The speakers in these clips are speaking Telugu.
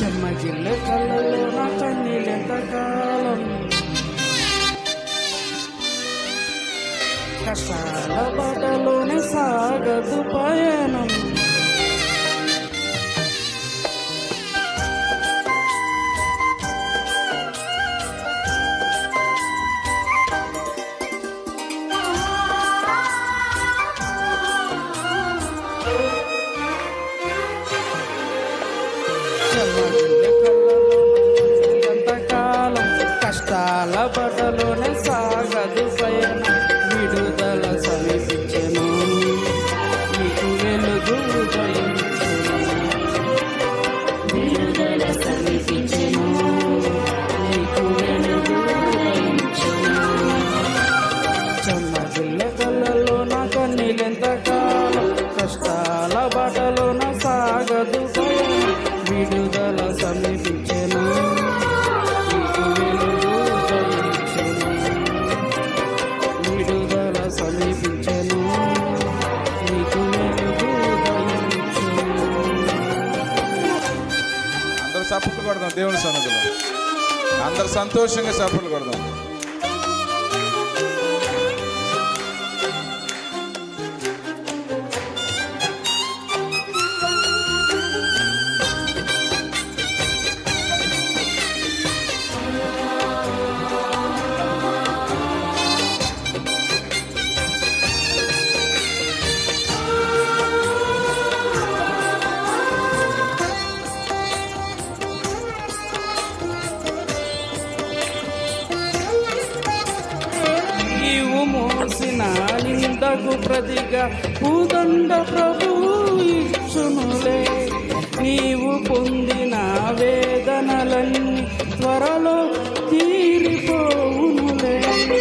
చెమ్మగిల్లె కళ్ళలో నా కన్నీళ్ళెంత కాలం కష్టాల బాటలోనే సాగదు పయనం చెమ్మగిల్లె కళ్ళలో ఎంతకాలం కష్టాల బటలోనే సాగదు పయనం విడుదల సమీపించెను నీకు వెలుగు ఉదయించెను విడుదల సమీపించెను నీకు వెలుగు ఉదయించెను చెమ్మగిల్లె కళ్ళలో నా కన్నీళ్ళెంత కాలం కష్టాల బాటలోన సాగదు పయనం విడుదల సమీపించెను నీకు వెలుగు ఉదయించెను విడుదల సమీపించెను నీకు వెలుగు ఉదయించెను అందరూ చప్పట్లు కొడదాం దేవుని సన్నిధిలో అందరు సంతోషంగా చప్పట్లు కొడదాం నీవు మోసిన నిందకు ప్రతిగా పూదండ ప్రభువు ఇచ్చునులే నీవు పొందిన వేదనలన్నీ త్వరలో తీరిపోవునులే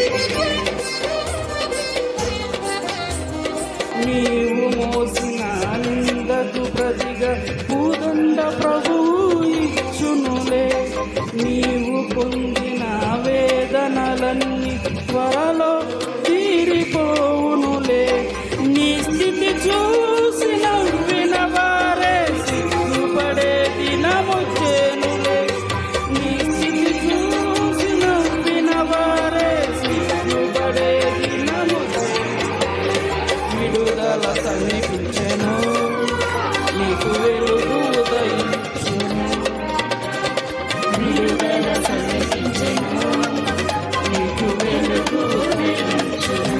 నీవు మోసిన నిందకు ప్రతిగా పూదండ ప్రభువు ఇచ్చునులే నీవు పొందిన వేదనలన్నీ త్వరలో తీరిపోవునులే నీ స్థితి చూసి నవ్విన వారే సిగ్గుపడే దినమొచ్చేనులే నీ స్థితి చూసి నవ్విన వారే సిగ్గుపడే దినమొచ్చేను విడుదల సమీపించెను నీకు వెలుగు ఉదయించును విడుదల సమీపించెను నీకు వెలుగు ఉదయించును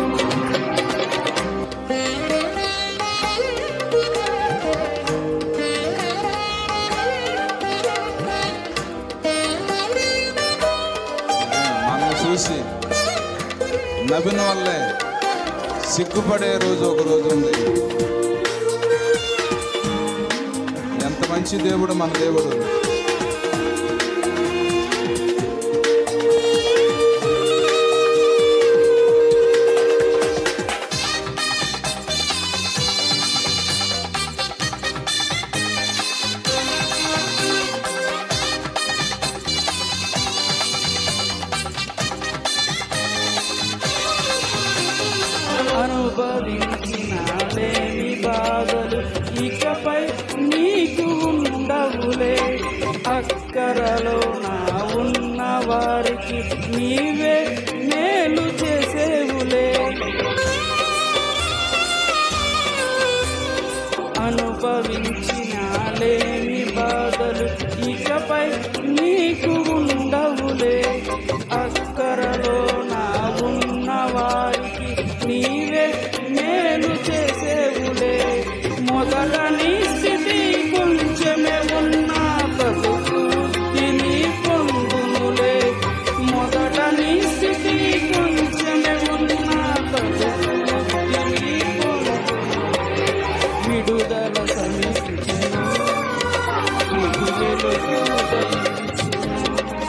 మనం చూసి నవ్విన వల్లే సిగ్గుపడే రోజు ఒక రోజు ఉంది ఎంత మంచి దేవుడు మన దేవుడు అనుభవించిన లేని బాధలు ఇకపై నీకు ఉండవులే అక్కరలో నా ఉన్న వారికి నీవే మేలు చేసేవులే అనుభవించిన లేని బాధలు ఇకపై నీకు ఉండవులే అక్కరలో నా ఉన్న వారికి నీవే మేలు చేసేవులే మొదట నీ స్థితి కొంచెమే ఉన్న బతుకు తిని పొందునులే మొదట నీ స్థితి కొంచెమే ఉన్న బతుకు తిని పొందును విడుదల సమీపించెను నీకు వెలుగు ఉదయించును.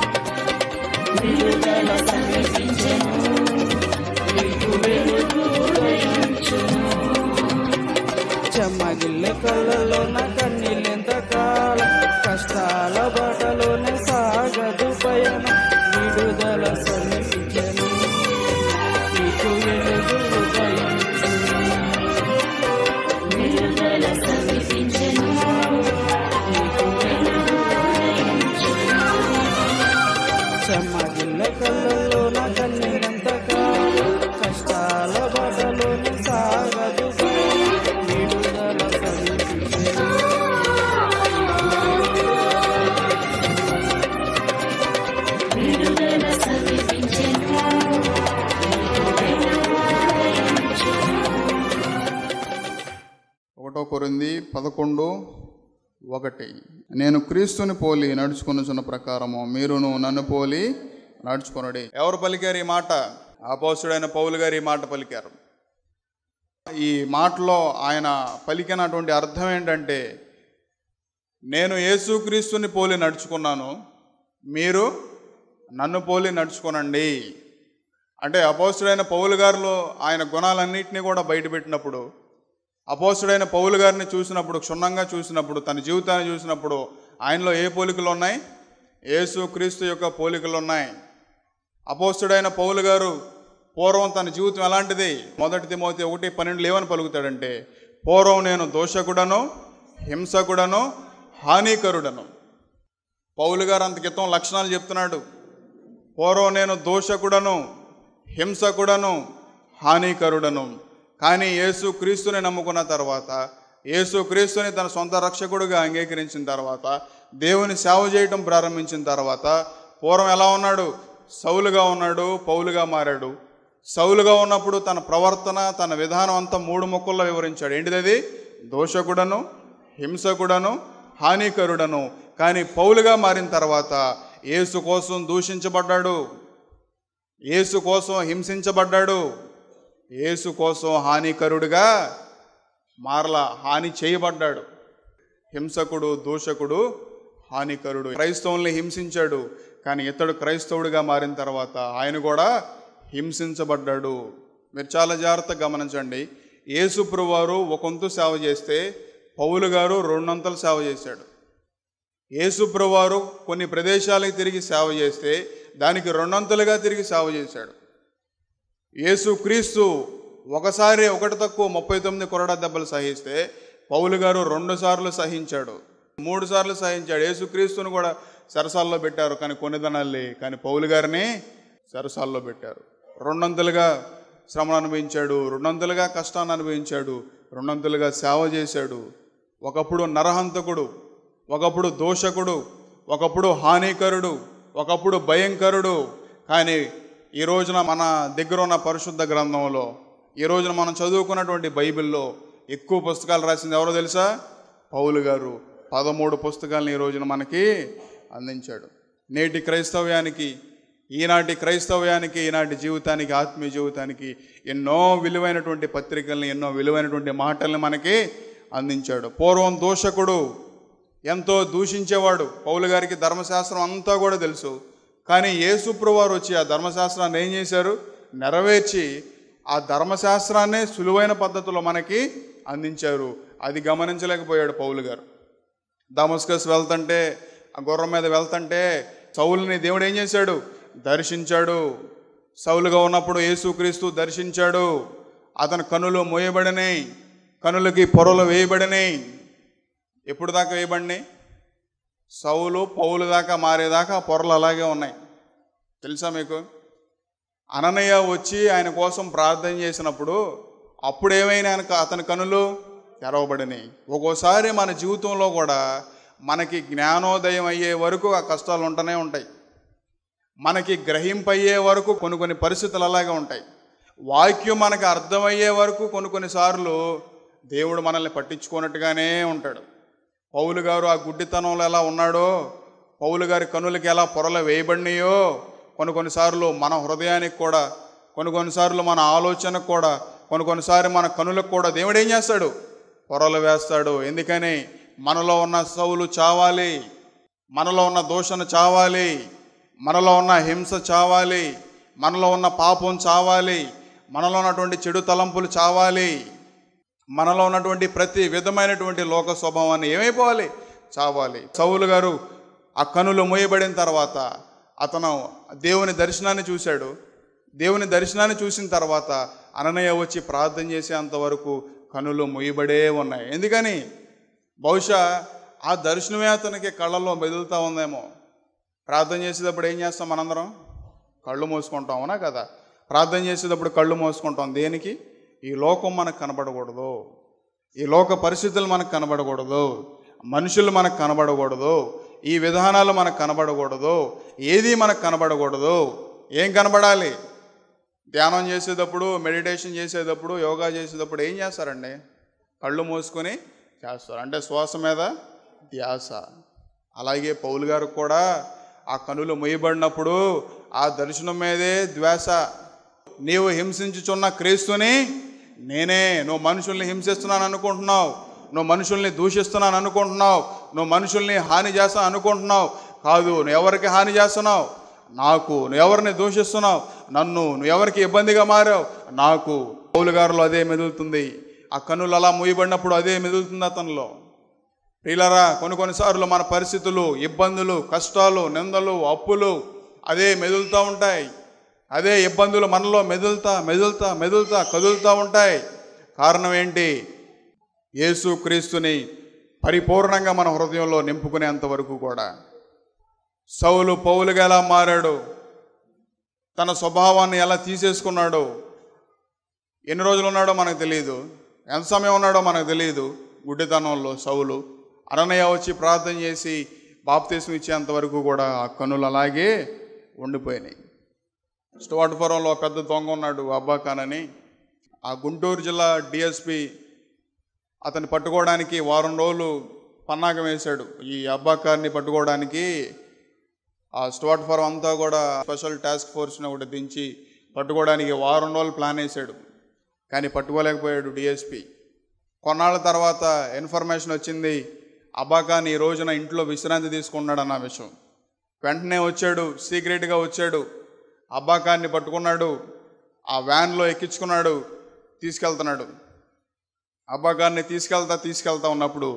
విడుదల సమీపించెను నీకు వెలుగు ఉదయించును. చెమ్మగిల్లె కళ్ళలో నా కన్నీళ్ళెంత కాలం కష్టాల బాటలోనే సాగదు పయనం విడుదల సమీపించెను నీకు వెలుగు ఉదయించును. విడుదల సమీపించెను నీకు వెలుగు ఒకటో కొరింది పదకొండు ఒకటి నేను క్రీస్తుని పోలి నడుచుకొనుచున్న ప్రకారము మీరును నన్ను పోలి నడుచుకొనడి ఎవరు పలికారు ఈ మాట అపోస్తుడైన పౌలు గారు ఈ మాట పలికారు ఈ మాటలో ఆయన పలికినటువంటి అర్థం ఏంటంటే నేను యేసుక్రీస్తుని పోలి నడుచుకున్నాను మీరు నన్ను పోలి నడుచుకోనండి అంటే అపోస్తుడైన పౌలు గారిలో ఆయన గుణాలన్నింటినీ కూడా బయటపెట్టినప్పుడు అపోస్తుడైన పౌలు గారిని చూసినప్పుడు క్షుణ్ణంగా చూసినప్పుడు తన జీవితాన్ని చూసినప్పుడు ఆయనలో ఏ పోలికలు ఉన్నాయి యేసు క్రీస్తు యొక్క పోలికలు ఉన్నాయి అపోస్తుడైన పౌలు గారు పూర్వం తన జీవితం ఎలాంటిది మొదటి తిమోతి ఒకటి పన్నెండు ఏమని పలుకుతాడంటే పూర్వం నేను దోషకుడను హింసకుడను హానికరుడను పౌలు గారు అంత క్రితం లక్షణాలు చెప్తున్నాడు పూర్వం నేను దోషకుడను హింసకుడను హానికరుడను కానీ యేసు క్రీస్తుని నమ్ముకున్న తర్వాత యేసు క్రీస్తుని తన సొంత రక్షకుడుగా అంగీకరించిన తర్వాత దేవుని సేవ చేయటం ప్రారంభించిన తర్వాత పూర్వం ఎలా ఉన్నాడు సౌలుగా ఉన్నాడు పౌలుగా మారాడు సౌలుగా ఉన్నప్పుడు తన ప్రవర్తన తన విధానం అంతా మూడు మొక్కల్లో వివరించాడు ఏంటిది దోషకుడను హింసకుడను హానికరుడను కానీ పౌలుగా మారిన తర్వాత యేసు కోసం దూషించబడ్డాడు యేసు కోసం హింసించబడ్డాడు యేసు కోసం హానికరుడుగా మారల హాని చేయబడ్డాడు హింసకుడు దూషకుడు హానికరుడు క్రైస్తవుల్ని హింసించాడు కానీ ఇతడు క్రైస్తవుడిగా మారిన తర్వాత ఆయన కూడా హింసించబడ్డాడు మీరు చాలా జాగ్రత్తగా గమనించండి యేసుప్రభు వారు ఒకంతు సేవ చేస్తే పౌలు గారు రెండొంతలు సేవ చేశాడు యేసుప్రభు వారు కొన్ని ప్రదేశాలకు తిరిగి సేవ చేస్తే దానికి రెండొంతలుగా తిరిగి సేవ చేశాడు యేసు క్రీస్తు ఒకసారి ఒకటి తక్కువ ముప్పై తొమ్మిది కొరడా దెబ్బలు సహిస్తే పౌలు గారు రెండు సార్లు సహించాడు మూడు సార్లు సహించాడు యేసుక్రీస్తుని కూడా సరసాల్లో పెట్టారు కానీ కొన్ని దనాల్ని కానీ పౌలు గారిని సరసాల్లో పెట్టారు రెండొంతులుగా శ్రమను అనుభవించాడు రెండొంతులుగా కష్టాన్ని అనుభవించాడు రెండొంతులుగా సేవ చేశాడు ఒకప్పుడు నరహంతకుడు ఒకప్పుడు దోషకుడు ఒకప్పుడు హానికరుడు ఒకప్పుడు భయంకరుడు కానీ ఈ రోజున మన దగ్గర ఉన్న పరిశుద్ధ గ్రంథంలో ఈ రోజున మనం చదువుకున్నటువంటి బైబిల్లో ఎక్కువ పుస్తకాలు రాసింది ఎవరో తెలుసా పౌలు గారు పదమూడు పుస్తకాలను ఈ రోజున మనకి అందించాడు నేటి క్రైస్తవ్యానికి ఈనాటి క్రైస్తవ్యానికి ఈనాటి జీవితానికి ఆత్మీయ జీవితానికి ఎన్నో విలువైనటువంటి పత్రికల్ని ఎన్నో విలువైనటువంటి మాటల్ని మనకి అందించాడు పూర్వం దోషకుడు ఎంతో దూషించేవాడు పౌలు గారికి ధర్మశాస్త్రం అంతా కూడా తెలుసు కానీ యేసుప్రవారు వచ్చి ఆ ధర్మశాస్త్రాన్ని ఏం చేశారు నెరవేర్చి ఆ ధర్మశాస్త్రాన్నే సులువైన పద్ధతిలో మనకి అందించారు అది గమనించలేకపోయాడు పౌలు గారు దమస్కస్ వెళ్తుంటే ఆ గుర్రం మీద వెళ్తుంటే సౌలుని దేవుడు ఏం చేశాడు దర్శించాడు సౌలుగా ఉన్నప్పుడు యేసుక్రీస్తు దర్శించాడు అతని కనులు మోయబడినాయి కనులకి పొరలు వేయబడినాయి ఎప్పుడు దాకా వేయబడినాయి సౌలు పౌలు దాకా మారేదాకా ఆ పొరలు అలాగే ఉన్నాయి తెలుసా మీకు అననయ్య వచ్చి ఆయన కోసం ప్రార్థన చేసినప్పుడు అప్పుడు ఏమైనా ఆయనకు అతని కనులు తెరవబడినాయి ఒక్కోసారి మన జీవితంలో కూడా మనకి జ్ఞానోదయం అయ్యే వరకు ఆ కష్టాలు ఉంటూనే ఉంటాయి మనకి గ్రహింపయ్యే వరకు కొన్ని కొన్ని పరిస్థితులు అలాగే ఉంటాయి వాక్యం మనకు అర్థమయ్యే వరకు కొన్ని కొన్నిసార్లు దేవుడు మనల్ని పట్టించుకున్నట్టుగానే ఉంటాడు పౌలు గారు ఆ గుడ్డితనంలో ఎలా ఉన్నాడో పౌలు గారి కనులకి ఎలా పొరలు వేయబడినాయో కొన్ని కొన్నిసార్లు మన హృదయానికి కూడా కొన్ని కొన్నిసార్లు మన ఆలోచనకు కూడా కొన్ని కొన్నిసార్లు మన కనులకు కూడా దేవుడు ఏం చేస్తాడు పొరలు వేస్తాడు ఎందుకని మనలో ఉన్న సౌలు చావాలి మనలో ఉన్న దోషణ చావాలి మనలో ఉన్న హింస చావాలి మనలో ఉన్న పాపం చావాలి మనలో ఉన్నటువంటి చెడు తలంపులు చావాలి మనలో ఉన్నటువంటి ప్రతి విధమైనటువంటి లోక స్వభావాన్ని ఏమైపోవాలి చావాలి సౌలు గారు ఆ కనులు మూయబడిన తర్వాత అతను దేవుని దర్శనాన్ని చూశాడు దేవుని దర్శనాన్ని చూసిన తర్వాత అననయ్య వచ్చి ప్రార్థన చేసేంత వరకు కనులు మూయబడే ఉన్నాయి ఎందుకని బహుశా ఆ దర్శనమే అతనికి కళ్ళల్లో మెదులుతూ ఉందేమో ప్రార్థన చేసేటప్పుడు ఏం చేస్తాం మనందరం కళ్ళు మూసుకుంటాం అవునా కదా ప్రార్థన చేసేటప్పుడు కళ్ళు మూసుకుంటాం దేనికి ఈ లోకం మనకు కనబడకూడదు ఈ లోక పరిస్థితులు మనకు కనబడకూడదు మనుషులు మనకు కనబడకూడదు ఈ విధానాలు మనకు కనబడకూడదు ఏది మనకు కనబడకూడదు ఏం కనబడాలి ధ్యానం చేసేటప్పుడు మెడిటేషన్ చేసేటప్పుడు యోగా చేసేటప్పుడు ఏం చేస్తారండి కళ్ళు మూసుకొని చేస్తారు అంటే శ్వాస మీద ధ్యాస అలాగే పౌలు గారు కూడా ఆ కనులు మొయ్యబడినప్పుడు ఆ దర్శనం మీదే ధ్యాస నీవు హింసించుచున్న క్రీస్తుని నేనే నువ్వు మనుషుల్ని హింసిస్తున్నాను అనుకుంటున్నావు నువ్వు మనుషుల్ని దూషిస్తున్నాను అనుకుంటున్నావు నువ్వు మనుషుల్ని హాని చేస్తాను అనుకుంటున్నావు కాదు నువ్వు ఎవరికి హాని చేస్తున్నావు నాకు నువ్వు ఎవరిని దూషిస్తున్నావు నన్ను నువ్వు ఎవరికి ఇబ్బందిగా మారావు నాకు పౌలు గారిలో అదే మెదులుతుంది ఆ కన్నులు అలా మూయబడినప్పుడు అదే మెదులుతుంది అతనిలో ప్రియులరా కొన్ని కొన్నిసార్లు మన పరిస్థితులు ఇబ్బందులు కష్టాలు నిందలు అప్పులు అదే మెదులుతూ ఉంటాయి అదే ఇబ్బందులు మనలో మెదులుతా మెదులుతా మెదులుతా కదులుతూ ఉంటాయి కారణం ఏంటి యేసు క్రీస్తుని పరిపూర్ణంగా మన హృదయంలో నింపుకునేంత వరకు కూడా సౌలు పౌలుగా ఎలా మారాడు తన స్వభావాన్ని ఎలా తీసేసుకున్నాడు ఎన్ని రోజులు ఉన్నాడో మనకు తెలియదు ఎంత సమయం ఉన్నాడో మనకు తెలియదు గుడ్డితనంలో సౌలు అరణ్య వచ్చి ప్రార్థన చేసి బాప్తీసం ఇచ్చేంత వరకు కూడా ఆ కన్నులు అలాగే ఉండిపోయినాయి స్టువార్ట్పురంలో పెద్ద దొంగ ఉన్నాడు అబ్బాఖాన్ అని ఆ గుంటూరు జిల్లా డిఎస్పి అతన్ని పట్టుకోవడానికి వారం రోజులు పన్నాగం వేశాడు ఈ అబ్బాకార్ని పట్టుకోవడానికి ఆ స్టువార్ట్ ఫారం అంతా కూడా స్పెషల్ టాస్క్ ఫోర్స్ని ఒకటి దించి పట్టుకోవడానికి వారం రోజులు ప్లాన్ వేశాడు కానీ పట్టుకోలేకపోయాడు డిఎస్పి కొన్నాళ్ళ తర్వాత ఇన్ఫర్మేషన్ వచ్చింది అబ్బాఖాన్ ఈ రోజున ఇంట్లో విశ్రాంతి తీసుకున్నాడు అన్న విషయం వెంటనే వచ్చాడు సీక్రెట్గా వచ్చాడు అబ్బాఖాన్ని పట్టుకున్నాడు ఆ వ్యాన్లో ఎక్కించుకున్నాడు తీసుకెళ్తున్నాడు అబ్బాఖాన్ని తీసుకెళ్తా తీసుకెళ్తా ఉన్నప్పుడు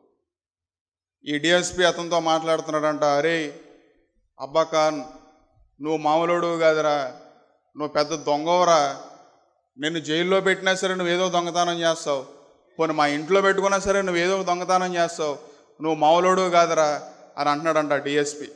ఈ డిఎస్పి అతనితో మాట్లాడుతున్నాడంట అరే అబ్బాఖాన్ నువ్వు మామూలుడు కాదురా నువ్వు పెద్ద దొంగవరా నిన్ను జైల్లో పెట్టినా సరే నువ్వు ఏదో దొంగతనం చేస్తావు పోనీ మా ఇంట్లో పెట్టుకున్నా సరే నువ్వు ఏదో దొంగతనం చేస్తావు నువ్వు మామూలుడు కాదురా అని అంటున్నాడంట డిఎస్పి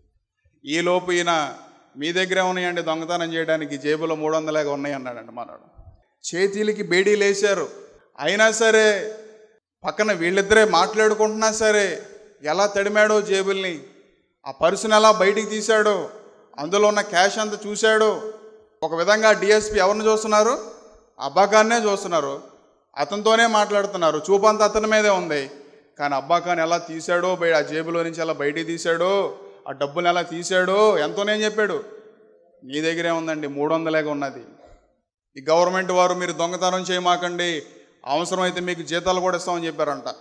ఈలోపు ఈయన మీ దగ్గరే ఉన్నాయండి దొంగతనం చేయడానికి జేబులో మూడు వందలేగా ఉన్నాయి అన్నాడంట మనవాడు చేతిలకి బేడీలు వేశారు అయినా సరే పక్కన వీళ్ళిద్దరే మాట్లాడుకుంటున్నా సరే ఎలా తడిమాడో జేబుల్ని ఆ పర్సుని ఎలా బయటికి తీశాడో అందులో ఉన్న క్యాష్ అంతా చూశాడు ఒక విధంగా డిఎస్పి ఎవరిని చూస్తున్నారు అబ్బాఖాన్నే చూస్తున్నారు అతనితోనే మాట్లాడుతున్నారు చూపంతా అతని మీదే ఉంది కానీ అబ్బాఖాన్ ఎలా తీశాడో బయ ఆ జేబులో నుంచి ఎలా బయటికి తీశాడో ఆ డబ్బులు ఎలా తీశాడో ఎంతోనే చెప్పాడు నీ దగ్గరే ఉందండి మూడు వందలేగా ఉన్నది ఈ గవర్నమెంట్ వారు మీరు దొంగతనం చేయమాకండి అవసరమైతే మీకు జీతాలు కూడా ఇస్తామని చెప్పారంట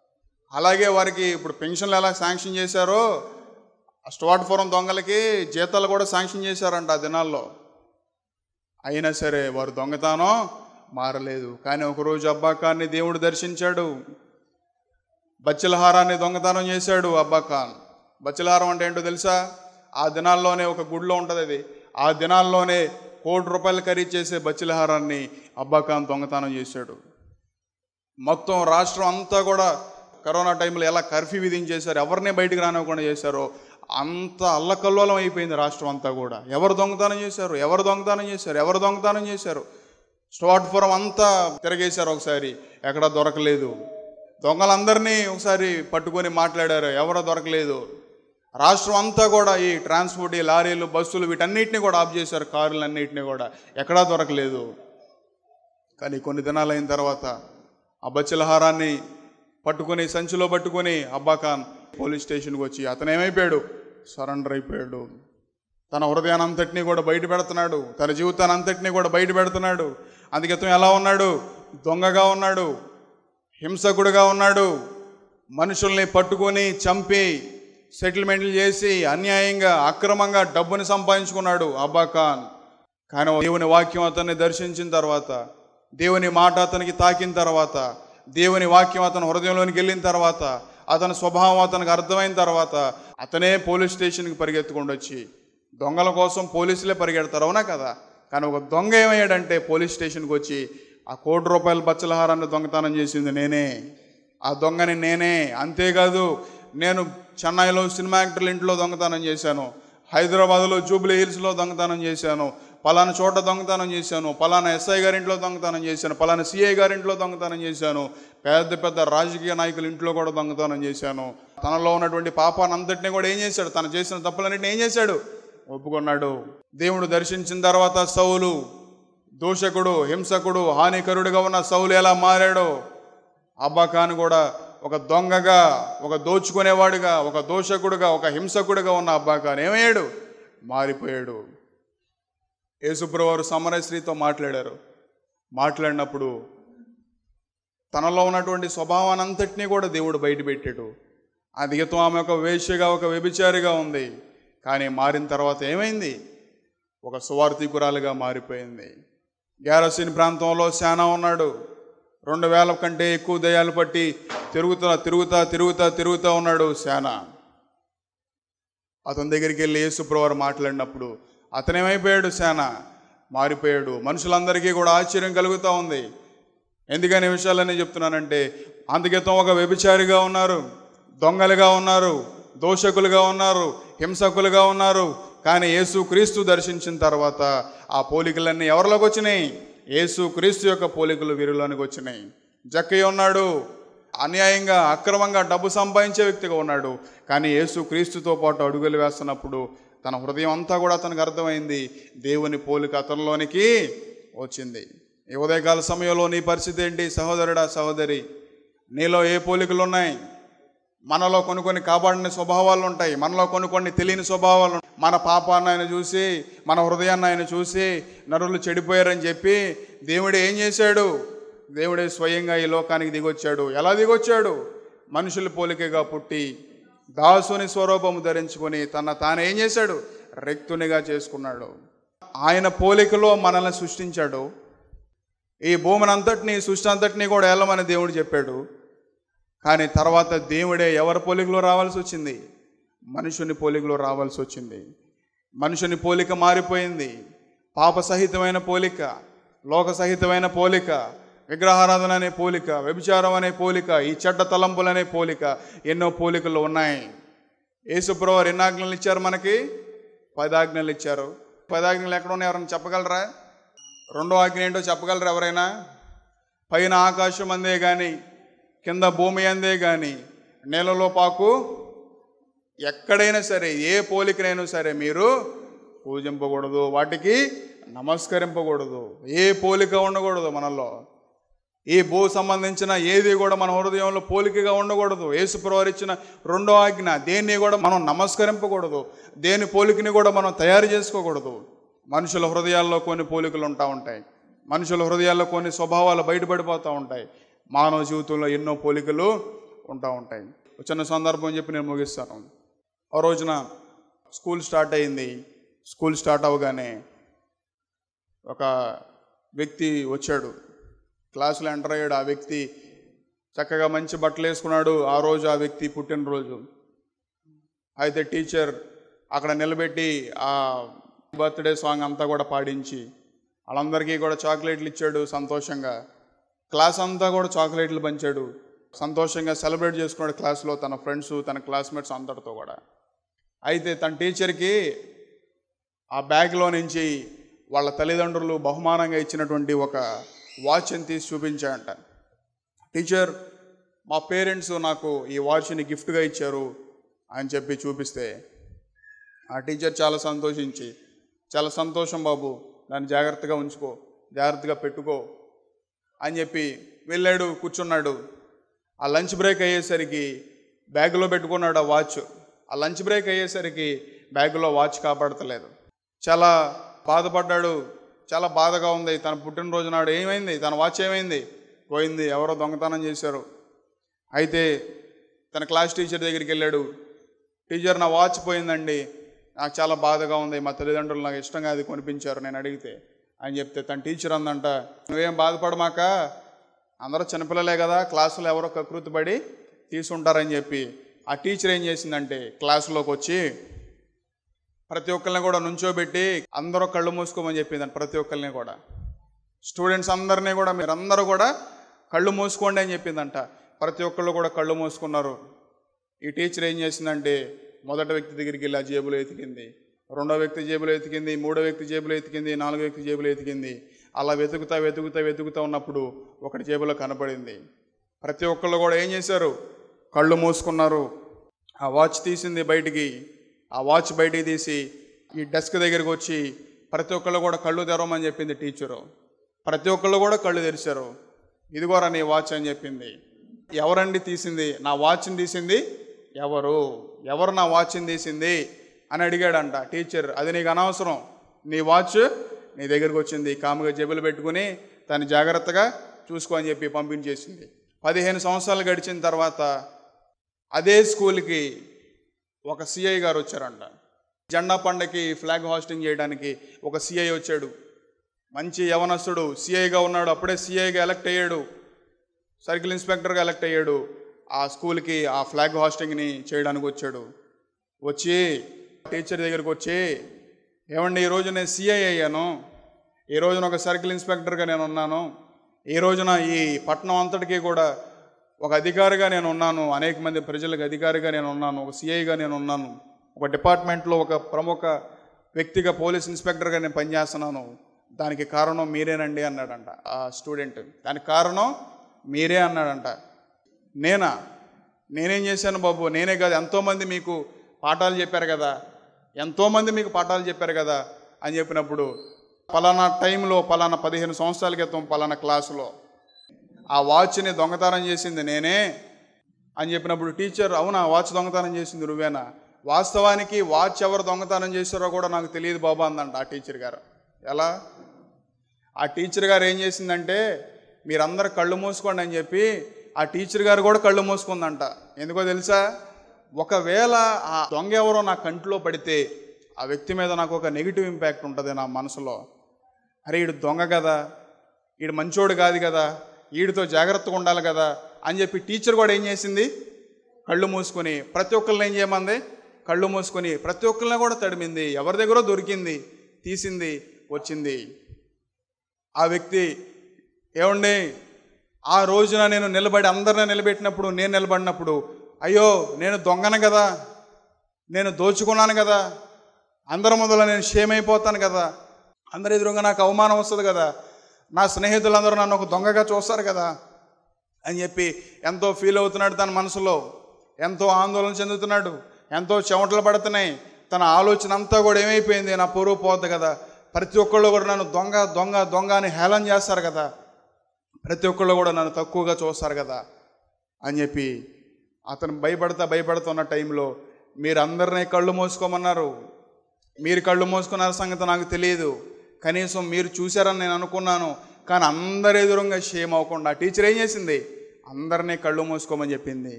అలాగే వారికి ఇప్పుడు పెన్షన్లు ఎలా శాంక్షన్ చేశారో స్టార్ట్ ఫోరం దొంగలకి జీతాలు కూడా శాంక్షన్ చేశారంట ఆ దినాల్లో అయినా సరే వారు దొంగతనం మారలేదు కానీ ఒకరోజు అబ్బాఖాన్ని దేవుడు దర్శించాడు బచ్చలహారాన్ని దొంగతనం చేశాడు అబ్బాఖాన్ బచ్చలహారం అంటే ఏంటో తెలుసా ఆ దినాల్లోనే ఒక గుడిలో ఉంటుంది అది ఆ దినాల్లోనే కోటి రూపాయలు ఖరీదు చేసే బచ్చలహారాన్ని అబ్బాఖాన్ దొంగతనం చేశాడు మొత్తం రాష్ట్రం అంతా కూడా కరోనా టైంలో ఎలా కర్ఫ్యూ విధించేశారు ఎవరిని బయటికి రానివ్వకుండా చేశారో అంత అల్లకల్లోలం అయిపోయింది రాష్ట్రం అంతా కూడా ఎవరు దొంగతనం చేశారు ఎవరు దొంగతనం చేశారు ఎవరు దొంగతనం చేశారు స్టార్ట్పురం అంతా తిరగేశారు ఒకసారి ఎక్కడ దొరకలేదు దొంగలందరినీ ఒకసారి పట్టుకొని మాట్లాడారు ఎవరో దొరకలేదు రాష్ట్రం అంతా కూడా ఈ ట్రాన్స్పోర్ట్ ఈ లారీలు బస్సులు వీటన్నిటిని కూడా ఆఫ్ చేశారు కార్లన్నిటిని కూడా ఎక్కడా దొరకలేదు కానీ కొన్ని దినాలు అయిన తర్వాత ఆ బచ్చలహారాన్ని పట్టుకొని సంచిలో పట్టుకొని అబ్బాఖాన్ పోలీస్ స్టేషన్కి వచ్చి అతను ఏమైపోయాడు సరెండర్ అయిపోయాడు తన హృదయాన్ని అంతటినీ కూడా బయట పెడుతున్నాడు తన జీవితాన్ని అంతటినీ కూడా బయట పెడుతున్నాడు అందుకే అతను ఎలా ఉన్నాడు దొంగగా ఉన్నాడు హింసకుడుగా ఉన్నాడు మనుషుల్ని పట్టుకొని చంపి సెటిల్మెంట్లు చేసి అన్యాయంగా అక్రమంగా డబ్బుని సంపాదించుకున్నాడు అబ్బాఖాన్ కానీ దేవుని వాక్యం అతన్ని దర్శించిన తర్వాత దేవుని మాట అతనికి తాకిన తర్వాత దేవుని వాక్యం అతని హృదయంలోనికి వెళ్ళిన తర్వాత అతని స్వభావం అతనికి అర్థమైన తర్వాత అతనే పోలీస్ స్టేషన్కి పరిగెత్తుಕೊಂಡು వచ్చి దొంగల కోసం పోలీసులే పరిగెడతారు అవునా కదా కానీ ఒక దొంగ ఏమయ్యాడంటే పోలీస్ స్టేషన్కి వచ్చి ఆ కోటి రూపాయల బచ్చలహారాన్ని దొంగతనం చేసింది నేనే ఆ దొంగని నేనే అంతేకాదు నేను చెన్నైలో సినిమా యాక్టర్ల ఇంట్లో దొంగతనం చేశాను హైదరాబాద్లో జూబ్లీ హిల్స్లో దొంగతనం చేశాను పలానా చోట దొంగతనం చేశాను పలానా ఎస్ఐ గారి ఇంట్లో దొంగతనం చేశాను పలానా సిఐ గారి ఇంట్లో దొంగతనం చేశాను పెద్ద పెద్ద రాజకీయ నాయకుల ఇంట్లో కూడా దొంగతనం చేశాను తనలో ఉన్నటువంటి పాపాన్ని అంతటిని కూడా ఏం చేశాడు తను చేసిన తప్పులన్నింటినీ ఏం చేశాడు ఒప్పుకున్నాడు దేవుడు దర్శించిన తర్వాత సౌలు దూషకుడు హింసకుడు హానికరుడుగా ఉన్న సౌలు ఎలా మారాడో అబ్బాకాను కూడా ఒక దొంగగా ఒక దోచుకునేవాడుగా ఒక దోషకుడుగా ఒక హింసకుడుగా ఉన్న అబ్బాకాన్ ఏమయ్యాడు మారిపోయాడు యేసుప్రవారు సమరశ్రీతో మాట్లాడారు మాట్లాడినప్పుడు తనలో ఉన్నటువంటి స్వభావాన్ని అంతటినీ కూడా దేవుడు బయటపెట్టాడు ఆ దిగతం ఆమె ఒక వేశ్యగా ఒక వ్యభిచారిగా ఉంది కానీ మారిన తర్వాత ఏమైంది ఒక సువార్థికురాలుగా మారిపోయింది గ్యారసిన్ ప్రాంతంలో శానా ఉన్నాడు రెండు వేల కంటే ఎక్కువ దయాలు పట్టి తిరుగుతా తిరుగుతా తిరుగుతా తిరుగుతా ఉన్నాడు శానా అతని దగ్గరికి వెళ్ళి యేసుప్రవారు మాట్లాడినప్పుడు అతనేమైపోయాడు శాన మారిపోయాడు మనుషులందరికీ కూడా ఆశ్చర్యం కలుగుతూ ఉంది ఎందుకని ఈ విషయాలన్నీ చెప్తున్నానంటే అందుకితం ఒక వ్యభిచారిగా ఉన్నారు దొంగలుగా ఉన్నారు దోషకులుగా ఉన్నారు హింసకులుగా ఉన్నారు కానీ యేసు క్రీస్తు దర్శించిన తర్వాత ఆ పోలికలన్నీ ఎవరిలోకి వచ్చినాయి యేసు క్రీస్తు యొక్క పోలికలు వీరిలోనికి వచ్చినాయి జక్కయ్య ఉన్నాడు అన్యాయంగా అక్రమంగా డబ్బు సంపాదించే వ్యక్తిగా ఉన్నాడు కానీ యేసు క్రీస్తుతో పాటు అడుగులు వేస్తున్నప్పుడు తన హృదయం అంతా కూడా అతనికి అర్థమైంది దేవుని పోలిక అతనిలోనికి వచ్చింది ఈ ఉదయకాల సమయంలో నీ పరిస్థితి ఏంటి సహోదరుడా సహోదరి నీలో ఏ పోలికలు ఉన్నాయి మనలో కొన్ని కొన్ని కాబడిన స్వభావాలు ఉంటాయి మనలో కొన్ని కొన్ని తెలియని స్వభావాలు ఉంటాయి. మన పాపాన్ని ఆయన చూసి మన హృదయాన్ని ఆయన చూసి నరులు చెడిపోయారని చెప్పి దేవుడు ఏం చేశాడు దేవుడే స్వయంగా ఈ లోకానికి దిగొచ్చాడు ఎలా దిగొచ్చాడు మనుషుల పోలికగా పుట్టి దాసుని స్వరూపము ధరించుకొని తన తాను ఏం చేశాడు రెక్తునిగా చేసుకున్నాడు ఆయన పోలికలో మనల్ని సృష్టించాడు ఈ భూమిని అంతటిని సృష్టి అంతటిని కూడా వెళ్ళమని దేవుడు చెప్పాడు కానీ తర్వాత దేవుడే ఎవరి పోలికలో రావాల్సి వచ్చింది మనుషుని పోలికలో రావాల్సి వచ్చింది మనుషుని పోలిక మారిపోయింది పాప సహితమైన పోలిక లోక సహితమైన పోలిక విగ్రహారాధన అనే పోలిక వ్యభిచారం అనే పోలిక ఈ చెడ్డ తలంపులు అనే పోలిక ఎన్నో పోలికలు ఉన్నాయి యేసుప్రవారు ఎన్ని ఆజ్ఞలు ఇచ్చారు మనకి పది ఆజ్ఞలు ఇచ్చారు పది ఆజ్ఞలు ఎక్కడ ఉన్నాయి ఎవరైనా చెప్పగలరా రెండో ఆజ్ఞ ఏంటో చెప్పగలరా ఎవరైనా పైన ఆకాశం అందే కానీ కింద భూమి అందే కానీ నేలలో పాకు ఎక్కడైనా సరే ఏ పోలికనైనా సరే మీరు పూజింపకూడదు వాటికి నమస్కరింపకూడదు ఏ పోలిక ఉండకూడదు మనలో ఈ భూ సంబంధించిన ఏది కూడా మన హృదయంలో పోలికగా ఉండకూడదు యేసుప్రవారు ఇచ్చిన రెండో ఆజ్ఞ దేన్ని కూడా మనం నమస్కరింపకూడదు దేని పోలికని కూడా మనం తయారు చేసుకోకూడదు మనుషుల హృదయాల్లో కొన్ని పోలికలు ఉంటా ఉంటాయి మనుషుల హృదయాల్లో కొన్ని స్వభావాలు బయటపడిపోతూ ఉంటాయి మానవ జీవితంలో ఎన్నో పోలికలు ఉంటా ఉంటాయి ఒక చిన్న సందర్భం చెప్పి నేను ముగిస్తాను ఆ రోజున స్కూల్ స్టార్ట్ అయింది స్కూల్ స్టార్ట్ అవ్వగానే ఒక వ్యక్తి వచ్చాడు క్లాసులో ఎంటర్ అయ్యాడు ఆ వ్యక్తి చక్కగా మంచి బట్టలు వేసుకున్నాడు ఆ రోజు ఆ వ్యక్తి పుట్టినరోజు అయితే టీచర్ అక్కడ నిలబెట్టి ఆ బర్త్డే సాంగ్ అంతా కూడా పాడించి వాళ్ళందరికీ కూడా చాక్లెట్లు ఇచ్చాడు సంతోషంగా క్లాస్ అంతా కూడా చాక్లెట్లు పంచాడు సంతోషంగా సెలబ్రేట్ చేసుకున్నాడు క్లాస్లో తన ఫ్రెండ్స్ తన క్లాస్మేట్స్ అందరితో కూడా అయితే తన టీచర్కి ఆ బ్యాగ్లో నుంచి వాళ్ళ తల్లిదండ్రులు బహుమానంగా ఇచ్చినటువంటి ఒక వాచ్ని తీసి చూపించాడంట టీచర్ మా పేరెంట్స్ నాకు ఈ వాచ్ని గిఫ్ట్గా ఇచ్చారు అని చెప్పి చూపిస్తే ఆ టీచర్ చాలా సంతోషించి చాలా సంతోషం బాబు దాన్ని జాగ్రత్తగా ఉంచుకో జాగ్రత్తగా పెట్టుకో అని చెప్పి వెళ్ళాడు కూర్చున్నాడు ఆ లంచ్ బ్రేక్ అయ్యేసరికి బ్యాగులో పెట్టుకున్నాడు ఆ వాచ్ ఆ లంచ్ బ్రేక్ అయ్యేసరికి బ్యాగులో వాచ్ కాపాడతలేదు చాలా బాధపడ్డాడు చాలా బాధగా ఉంది తన పుట్టినరోజు నాడు ఏమైంది తన వాచ్ ఏమైంది పోయింది ఎవరో దొంగతనం చేశారు అయితే తన క్లాస్ టీచర్ దగ్గరికి వెళ్ళాడు టీచర్ నా వాచ్ పోయిందండి నాకు చాలా బాధగా ఉంది మా తల్లిదండ్రులు నాకు ఇష్టంగా అది కొనిపించారు నేను అడిగితే అని చెప్తే తన టీచర్ అందంట నువ్వేం బాధపడమాక అందరూ చిన్నపిల్లలే కదా క్లాసులో ఎవరో కకృతి పడి తీసుంటారని చెప్పి ఆ టీచర్ ఏం చేసిందంటే క్లాసులోకి వచ్చి ప్రతి ఒక్కరిని కూడా నుంచోబెట్టి అందరూ కళ్ళు మూసుకోమని చెప్పిందంట ప్రతి ఒక్కరిని కూడా స్టూడెంట్స్ అందరినీ కూడా మీరందరూ కూడా కళ్ళు మూసుకోండి అని చెప్పిందంట ప్రతి ఒక్కళ్ళు కూడా కళ్ళు మూసుకున్నారు ఈ టీచర్ ఏం చేసిందంటే మొదటి వ్యక్తి దగ్గరికి వెళ్ళి ఆ జేబులో ఎతికింది రెండో వ్యక్తి జేబులో ఎతికింది మూడో వ్యక్తి జేబులో ఎతికింది నాలుగో వ్యక్తి జేబులో ఎతికింది అలా వెతుకుతా వెతుకుతా వెతుకుతా ఉన్నప్పుడు ఒకటి జేబులో కనపడింది ప్రతి ఒక్కళ్ళు కూడా ఏం చేశారు కళ్ళు మూసుకున్నారు ఆ వాచ్ తీసింది బయటికి ఆ వాచ్ బయటికి తీసి ఈ డెస్క్ దగ్గరికి వచ్చి ప్రతి ఒక్కళ్ళు కూడా కళ్ళు తెరవమని చెప్పింది టీచరు ప్రతి ఒక్కళ్ళు కూడా కళ్ళు తెరిచారు ఇదిగోరా నీ వాచ్ అని చెప్పింది ఎవరండి తీసింది నా వాచ్ని తీసింది ఎవరు ఎవరు నా వాచ్ని తీసింది అని అడిగాడంట టీచర్ అది నీకు అనవసరం నీ వాచ్ నీ దగ్గరికి వచ్చింది కాముగా జేబులు పెట్టుకుని దాన్ని జాగ్రత్తగా చూసుకో అని చెప్పి పంపించేసింది పదిహేను సంవత్సరాలు గడిచిన తర్వాత అదే స్కూల్కి ఒక సిఐ గారు వచ్చారంట జెండా పండగకి ఫ్లాగ్ హాస్టింగ్ చేయడానికి ఒక సిఐ వచ్చాడు మంచి యవనస్తుడు సిఐగా ఉన్నాడు అప్పుడే సిఐగా ఎలక్ట్ అయ్యాడు సర్కిల్ ఇన్స్పెక్టర్గా ఎలక్ట్ అయ్యాడు ఆ స్కూల్కి ఆ ఫ్లాగ్ హాస్టింగ్ని చేయడానికి వచ్చాడు వచ్చి టీచర్ దగ్గరికి వచ్చి ఏమండి ఈరోజు నేను సిఐ అయ్యాను ఈ రోజున ఒక సర్కిల్ ఇన్స్పెక్టర్గా నేను ఉన్నాను ఈ రోజున ఈ పట్టణం అంతటికీ కూడా ఒక అధికారిగా నేను ఉన్నాను అనేక మంది ప్రజలకు అధికారిగా నేను ఉన్నాను ఒక సిఐగా నేను ఉన్నాను ఒక డిపార్ట్మెంట్లో ఒక ప్రముఖ వ్యక్తిగా పోలీస్ ఇన్స్పెక్టర్గా నేను పనిచేస్తున్నాను దానికి కారణం మీరేనండి అన్నాడంట ఆ స్టూడెంట్ దానికి కారణం మీరే అన్నాడంట నేనా నేనేం చేశాను బాబు నేనే కాదు ఎంతోమంది మీకు పాఠాలు చెప్పారు కదా ఎంతోమంది మీకు పాఠాలు చెప్పారు కదా అని చెప్పినప్పుడు పలానా టైంలో పలానా పదిహేను సంవత్సరాల క్రితం పలానా క్లాసులో ఆ వాచ్ని దొంగతనం చేసింది నేనే అని చెప్పినప్పుడు టీచర్ అవునా వాచ్ దొంగతనం చేసింది నువ్వేనా వాస్తవానికి వాచ్ ఎవరు దొంగతనం చేశారో కూడా నాకు తెలియదు బాబా అందంట ఆ టీచర్ గారు ఎలా ఆ టీచర్ గారు ఏం చేసిందంటే మీరందరు కళ్ళు మూసుకోండి అని చెప్పి ఆ టీచర్ గారు కూడా కళ్ళు మూసుకుందంట ఎందుకో తెలుసా ఒకవేళ ఆ దొంగ ఎవరో నా కంటిలో పడితే ఆ వ్యక్తి మీద నాకు ఒక నెగిటివ్ ఇంపాక్ట్ ఉంటుంది నా మనసులో అరే ఈడు దొంగ కదా ఈడు మంచోడు కాదు కదా ఈడితో జాగ్రత్తగా ఉండాలి కదా అని చెప్పి టీచర్ కూడా ఏం చేసింది కళ్ళు మూసుకొని ప్రతి ఒక్కరిని ఏం చేయమంది కళ్ళు మూసుకొని ప్రతి ఒక్కరిని కూడా తడిమింది ఎవరి దగ్గర దొరికింది తీసింది వచ్చింది ఆ వ్యక్తి ఏమండి ఆ రోజున నేను నిలబడి అందరిని నిలబెట్టినప్పుడు నేను నిలబడినప్పుడు అయ్యో నేను దొంగను కదా నేను దోచుకున్నాను కదా అందరి మొదల నేను షేమ్ అయిపోతాను కదా అందరి ఎదురుగా నాకు అవమానం వస్తుంది కదా నా స్నేహితులందరూ నన్ను ఒక దొంగగా చూస్తారు కదా అని చెప్పి ఎంతో ఫీల్ అవుతున్నాడు తన మనసులో ఎంతో ఆందోళన చెందుతున్నాడు ఎంతో చెమటలు పడుతున్నాయి తన ఆలోచన అంతా కూడా ఏమైపోయింది నా పొరుగు పోద్ది కదా ప్రతి ఒక్కళ్ళు కూడా నన్ను దొంగ దొంగ దొంగ అని హేళన చేస్తారు కదా ప్రతి ఒక్కళ్ళు కూడా నన్ను తక్కువగా చూస్తారు కదా అని చెప్పి అతను భయపడతా భయపడుతున్న టైంలో మీరు అందరినీ కళ్ళు మూసుకోమన్నారు మీరు కళ్ళు మూసుకున్న సంగతి నాకు తెలియదు కనీసం మీరు చూశారని నేను అనుకున్నాను కానీ అందరి ఎదురుగా షేమ్ అవ్వకుండా టీచర్ ఏం చేసింది అందరినీ కళ్ళు మూసుకోమని చెప్పింది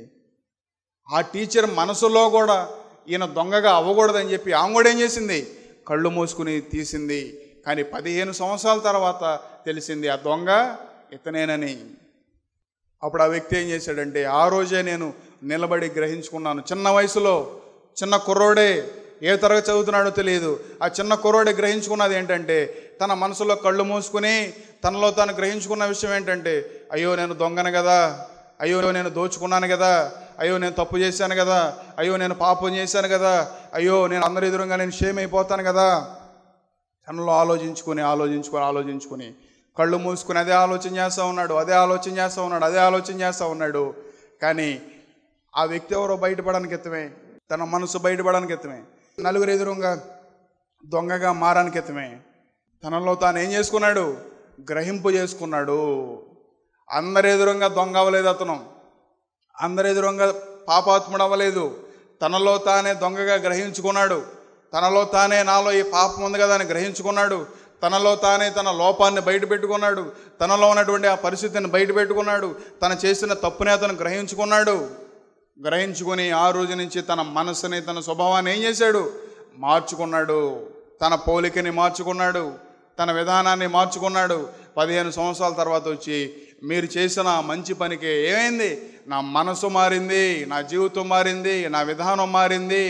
ఆ టీచర్ మనసులో కూడా ఈయన దొంగగా అవ్వకూడదని చెప్పి ఆమె కూడా ఏం చేసింది కళ్ళు మూసుకుని తీసింది కానీ పదిహేను సంవత్సరాల తర్వాత తెలిసింది ఆ దొంగ ఇతనేనని అప్పుడు ఆ వ్యక్తి ఏం చేశాడంటే ఆ రోజే నేను నిలబడి గ్రహించుకున్నాను చిన్న వయసులో చిన్న కుర్రోడే ఏ తరగతి చదువుతున్నాడో తెలియదు ఆ చిన్న కుర్రోడే గ్రహించుకున్నది ఏంటంటే తన మనసులో కళ్ళు మూసుకుని తనలో తాను గ్రహించుకున్న విషయం ఏంటంటే అయ్యో నేను దొంగను కదా అయ్యో నేను దోచుకున్నాను కదా అయ్యో నేను తప్పు చేశాను కదా అయ్యో నేను పాపం చేశాను కదా అయ్యో నేను అందరి ఎదురుగా నేను షేమ్ అయిపోతాను కదా తనలో ఆలోచించుకుని ఆలోచించుకొని ఆలోచించుకుని కళ్ళు మూసుకుని అదే ఆలోచన చేస్తూ ఉన్నాడు అదే ఆలోచన చేస్తూ ఉన్నాడు అదే ఆలోచన చేస్తూ ఉన్నాడు కానీ ఆ వ్యక్తి ఎవరో బయటపడడానికి ఎత్తమే తన మనసు బయటపడడానికి ఎత్తమే నలుగురు ఎదురుగా దొంగగా మారానికి ఎత్తమే తనలో తాను ఏం చేసుకున్నాడు గ్రహింపు చేసుకున్నాడు అందరి ఎదురుగా దొంగ అవ్వలేదు అతను అందరి ఎదురుగా పాపాత్ముడు అవ్వలేదు తనలో తానే దొంగగా గ్రహించుకున్నాడు తనలో తానే నాలో ఈ పాపం ఉంది కదా అని గ్రహించుకున్నాడు తనలో తానే తన లోపాన్ని బయట పెట్టుకున్నాడు తనలో ఉన్నటువంటి ఆ పరిస్థితిని బయట పెట్టుకున్నాడు తను చేసిన తప్పునే అతను గ్రహించుకున్నాడు గ్రహించుకొని ఆ రోజు నుంచి తన మనసుని తన స్వభావాన్ని ఏం చేశాడు మార్చుకున్నాడు తన పోలికని మార్చుకున్నాడు తన విధానాన్ని మార్చుకున్నాడు పదిహేను సంవత్సరాల తర్వాత వచ్చి మీరు చేసిన ఆ మంచి పనికి ఏమైంది నా మనసు మారింది నా జీవితం మారింది నా విధానం మారింది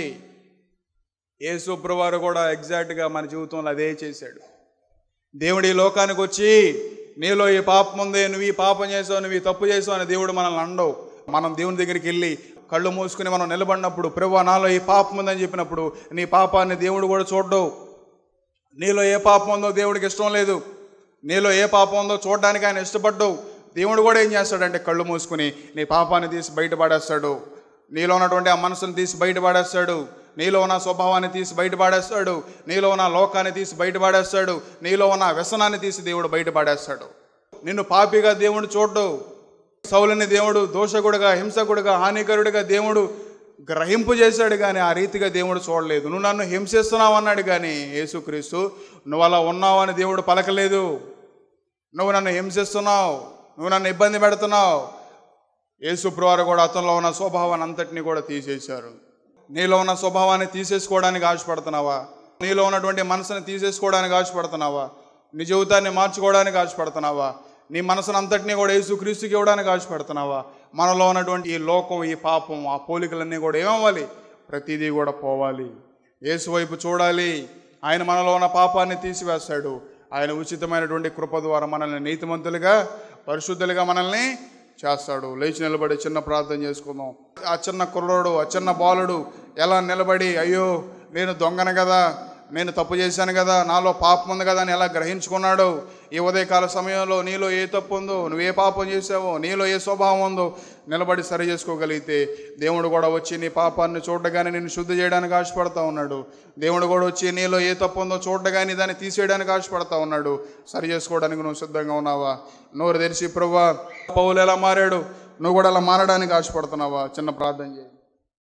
యేసుప్రవారు కూడా ఎగ్జాక్ట్గా మన జీవితంలో అదే చేశాడు దేవుడు ఈ లోకానికి వచ్చి నీలో ఈ పాపం ఉంది నువ్వు ఈ పాపం చేసావు నువ్వు ఈ తప్పు చేసావు అని దేవుడు మనల్ని అండవు మనం దేవుని దగ్గరికి వెళ్ళి కళ్ళు మూసుకుని మనం నిలబడినప్పుడు ప్రభు నాలో ఈ పాపం ఉందని చెప్పినప్పుడు నీ పాపాన్ని దేవుడు కూడా చూడవు నీలో ఏ పాపం ఉందో దేవుడికి ఇష్టం లేదు నీలో ఏ పాపం ఉందో చూడడానికి ఆయన ఇష్టపడ్డావు దేవుడు కూడా ఏం చేస్తాడంటే కళ్ళు మూసుకుని నీ పాపాన్ని తీసి బయటపడేస్తాడు నీలో ఉన్నటువంటి ఆ మనసును తీసి బయటపడేస్తాడు నీలో ఉన్న స్వభావాన్ని తీసి బయటపడేస్తాడు నీలో ఉన్న లోకాన్ని తీసి బయటపడేస్తాడు నీలో ఉన్న వ్యసనాన్ని తీసి దేవుడు బయటపడేస్తాడు నిన్ను పాపిగా దేవుడు చూడ్డు సౌలని దేవుడు దోషకుడుగా హింసకుడుగా హానికరుడిగా దేవుడు గ్రహింపు చేశాడు కానీ ఆ రీతిగా దేవుడు చూడలేదు నువ్వు నన్ను హింసిస్తున్నావు అన్నాడు కానీ యేసుక్రీస్తు నువ్వు అలా ఉన్నావు అని దేవుడు పలకలేదు నువ్వు నన్ను హింసిస్తున్నావు నువ్వు నన్ను ఇబ్బంది పెడుతున్నావు యేసుప్రవారు కూడా అతనిలో ఉన్న స్వభావాన్ని అంతటిని కూడా తీసేశారు నీలో ఉన్న స్వభావాన్ని తీసేసుకోవడానికి ఆశపడుతున్నావా నీలో ఉన్నటువంటి మనసుని తీసేసుకోవడానికి ఆశపడుతున్నావా నీ జీవితాన్ని మార్చుకోవడానికి ఆశపడుతున్నావా నీ మనసును అంతటినీ కూడా యేసుక్రీస్తుకి ఇవ్వడానికి ఆశపడుతున్నావా మనలో ఉన్నటువంటి ఈ లోకం ఈ పాపం ఆ పోలికలన్నీ కూడా ఏమవ్వాలి ప్రతిదీ కూడా పోవాలి యేసు వైపు చూడాలి ఆయన మనలో ఉన్న పాపాన్ని తీసివేస్తాడు ఆయన ఉచితమైనటువంటి కృప ద్వారా మనల్ని నీతిమంతులుగా పరిశుద్ధులుగా మనల్ని చేస్తాడు లేచి నిలబడి చిన్న ప్రార్థన చేసుకుందాం ఆ చిన్న కుర్రోడు ఆ చిన్న బాలుడు ఎలా నిలబడి అయ్యో నేను దొంగను కదా నేను తప్పు చేశాను కదా నాలో పాపం ఉంది కదా అని ఎలా గ్రహించుకున్నాడు ఈ ఉదయకాల సమయంలో నీలో ఏ తప్పు ఉందో నువ్వు ఏ పాపం చేసావో నీలో ఏ స్వభావం ఉందో నిలబడి సరి చేసుకోగలిగితే దేవుడు కూడా వచ్చి నీ పాపాన్ని చూడగానే నిన్ను శుద్ధి చేయడానికి ఆశపడతా ఉన్నాడు దేవుడు కూడా వచ్చి నీలో ఏ తప్పు ఉందో చూడగానే దాన్ని తీసేయడానికి ఆశపడతా ఉన్నాడు సరి చేసుకోవడానికి నువ్వు సిద్ధంగా ఉన్నావా నోరు తెరిచి ప్రభా పౌలు ఎలా మారాడు నువ్వు కూడా అలా మారడానికి ఆశపడుతున్నావా చిన్న ప్రార్థన చేయి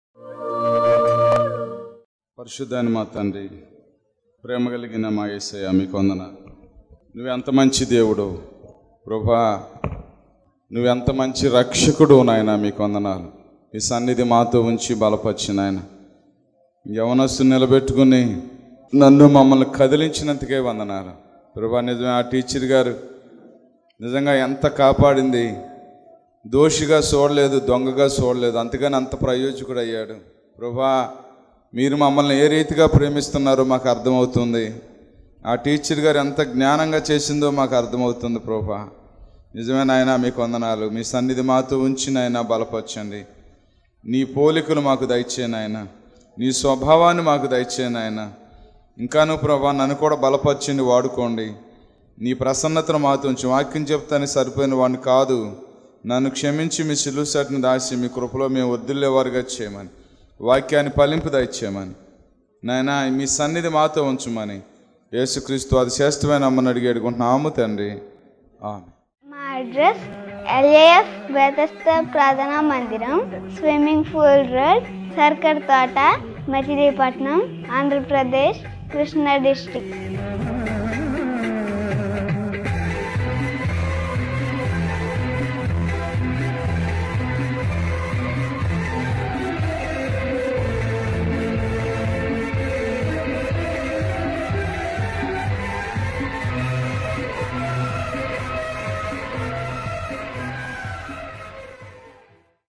పరిశుద్ధాన్ని మా తండ్రి ప్రేమ కలిగిన మా యేసయ్య మీకు వందనాలు నువ్వెంత మంచి దేవుడు ప్రభా నువ్వెంత మంచి రక్షకుడు నాయన మీకు వందనాలు ఈ సన్నిధి మాతో ఉంచి బలపరిచి నాయన యవనస్తు నిలబెట్టుకుని నన్ను మమ్మల్ని కదిలించినందుకే వందనాలు ప్రభా నిజమే ఆ టీచర్ గారు నిజంగా ఎంత కాపాడింది దోషిగా చూడలేదు దొంగగా చూడలేదు అంతగాని అంత ప్రయోజకుడు అయ్యాడు ప్రభా మీరు మమ్మల్ని ఏ రీతిగా ప్రేమిస్తున్నారో మాకు అర్థమవుతుంది ఆ టీచర్ గారు ఎంత జ్ఞానంగా చేసిందో మాకు అర్థమవుతుంది ప్రభా నిజమే నాయన మీకు వందనాలు మీ సన్నిధి మాతో ఉంచి నాయన బలపరచండి నీ పోలికలు మాకు దయచే నాయన నీ స్వభావాన్ని మాకు దయచే నాయన ఇంకాను ప్రభా నన్ను కూడా బలపరచండి వాడుకోండి నీ ప్రసన్నతను మాతో ఉంచి వాక్యం చెప్తాను సరిపోయిన వాడిని కాదు నన్ను క్షమించి మీ సిలువు సటిని దాచి మీ కృపలో మేము వద్దులేవారుగా చేయమని వాక్యాన్ని ఫలింపు దయచేయమని నాయన మీ సన్నిధి మాతో ఉంచుమని యేసుక్రీస్తు అది శ్రేష్టమైన అమ్మని అడిగి అడుగుంటున్నాము తండ్రి ఆమె మా అడ్రస్ ఎల్ఏఎఫ్ బేతస్త ప్రార్థనా మందిరం స్విమ్మింగ్ పూల్ రోడ్ సర్కర్ తోట మచిలీపట్నం ఆంధ్రప్రదేశ్ కృష్ణా డిస్టిక్